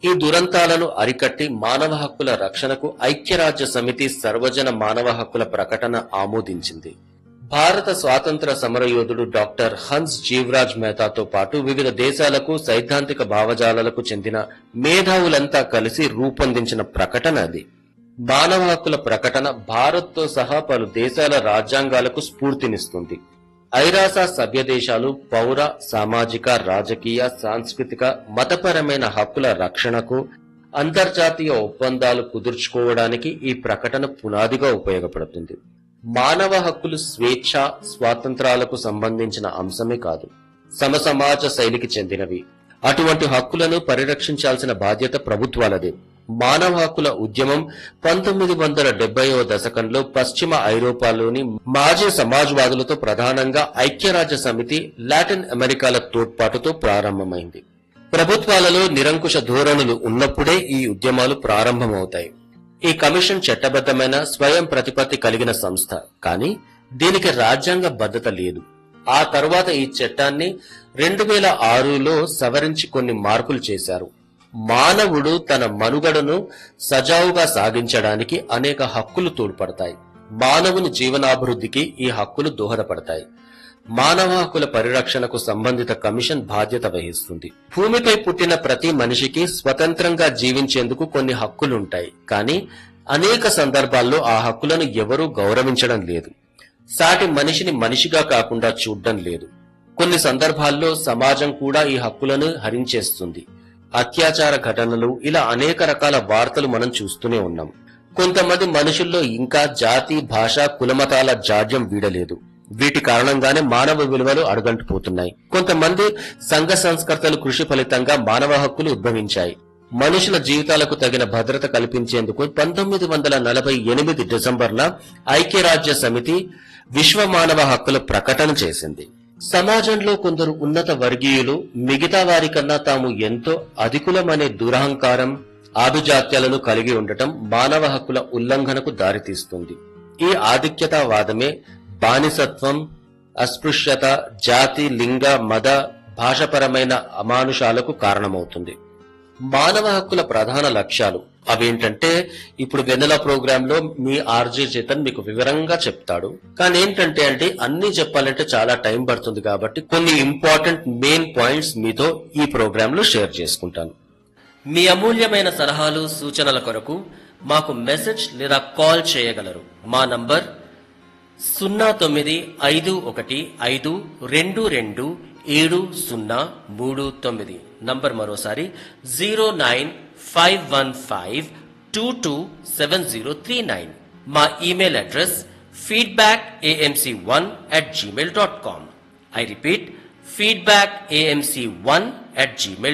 ఈ దురంతాలను అరికట్టి మానవ హక్కుల రక్షణకు ఐక్యరాజ్య సమితి సర్వజన మానవ హక్కుల ప్రకటన ఆమోదించింది భారత స్వాతంత్ర సమరయోధుడు డాక్టర్ హన్స్ జీవరాజ్ మెహతాతో పాటు వివిధ దేశాలకు సైద్ధాంతిక భావజాలాలకు చెందిన మేధావులంతా కలిసి రూపొందించిన ప్రకటన అది మానవ హక్కుల ప్రకటన భారత్తో సహా పలు దేశాల రాజ్యాంగాలకు స్ఫూర్తినిస్తుంది ఐరాస సభ్య దేశాలు పౌర సామాజిక రాజకీయ సాంస్కృతిక మతపరమైన హక్కుల రక్షణకు అంతర్జాతీయ ఒప్పందాలు కుదుర్చుకోవడానికి ఈ ప్రకటన పునాదిగా ఉపయోగపడుతుంది మానవ హక్కులు స్వేచ్ఛ స్వాతంత్రాలకు సంబంధించిన అంశమే కాదు సమసమాజ శైలికి చెందినవి అటువంటి హక్కులను పరిరక్షించాల్సిన బాధ్యత ప్రభుత్వాలదే మానవ హక్కుల ఉద్యమం పంతొమ్మిది వందల డెబ్బైవ దశకంలో పశ్చిమ ఐరోపాలోని మాజీ సమాజ్వాదులతో ప్రధానంగా ఐక్యరాజ్య సమితి లాటిన్ అమెరికాల తోడ్పాటుతో ప్రారంభమైంది ప్రభుత్వాలలో నిరంకుశ ధోరణులు ఉన్నప్పుడే ఈ ఉద్యమాలు ప్రారంభమవుతాయి ఈ కమిషన్ చట్టబద్ధమైన స్వయం ప్రతిపత్తి కలిగిన సంస్థ కానీ దీనికి రాజ్యాంగ భద్రత లేదు ఆ తర్వాత ఈ చట్టాన్ని రెండు వేల ఆరులో సవరించి కొన్ని మార్పులు చేశారు మానవుడు తన మనుగడను సజావుగా సాగించడానికి అనేక హక్కులు తోడ్పడతాయి మానవుని జీవనాభివృద్ధికి ఈ హక్కులు దోహదపడతాయి మానవ హక్కుల పరిరక్షణకు సంబంధిత కమిషన్ బాధ్యత వహిస్తుంది భూమిపై పుట్టిన ప్రతి మనిషికి స్వతంత్రంగా జీవించేందుకు కొన్ని హక్కులుంటాయి కానీ అనేక సందర్భాల్లో ఆ హక్కులను ఎవరూ గౌరవించడం లేదు సాటి మనిషిని మనిషిగా కాకుండా చూడడం లేదు కొన్ని సందర్భాల్లో సమాజం కూడా ఈ హక్కులను హరించేస్తుంది అత్యాచార ఘటనలు ఇలా అనేక రకాల వార్తలు మనం చూస్తూనే ఉన్నాం కొంతమంది మనుషుల్లో ఇంకా జాతి భాష కులమతాల జాడ్యం వీడలేదు వీటి కారణంగానే మానవ విలువలు అడుగంటుపోతున్నాయి కొంతమంది సంఘ సంస్కర్తలు కృషి ఫలితంగా మానవ హక్కులు ఉద్భవించాయి మనుషుల జీవితాలకు తగిన భద్రత కల్పించేందుకు పంతొమ్మిది వందల నలభై ఎనిమిది డిసెంబర్న ఐక్యరాజ్య సమితి విశ్వ మానవ హక్కుల ప్రకటన చేసింది సమాజంలో కొందరు ఉన్నత వర్గీయులు మిగతా వారికన్నా తాము ఎంతో అధికులమనే దురహంకారం ఆభిజాత్యాలను కలిగి ఉండటం మానవ హక్కుల ఉల్లంఘనకు దారితీస్తుంది ఈ ఆధిక్యతావాదమే బానిసత్వం అస్పృశ్యత జాతి లింగ మత భాషపరమైన అమానుషాలకు కారణమవుతుంది మానవ హక్కుల ప్రధాన లక్ష్యాలు అవేంటంటే ఇప్పుడు వెన్నెల ప్రోగ్రామ్ లో మీ ఆర్జే చేతన్ మీకు వివరంగా చెప్తాడు కానీ ఏంటంటే అంటే అన్ని చెప్పాలంటే చాలా టైం పడుతుంది కాబట్టి కొన్ని ఇంపార్టెంట్ మెయిన్ పాయింట్స్ మీతో ఈ ప్రోగ్రామ్ లో షేర్ చేసుకుంటాను మీ అమూల్యమైన సలహాలు సూచనల కొరకు మాకు మెసేజ్ లేదా కాల్ చేయగలరు మా నంబర్ సున్నా తొమ్మిది ఐదు ఒకటి ఐదు రెండు రెండు ఏడు సున్నా మూడు తొమ్మిది నంబర్ మరోసారి zero nine five one five two two seven zero three nine మా email address feedback AMC one at Gmail dot com I repeat feedback AMC one at Gmail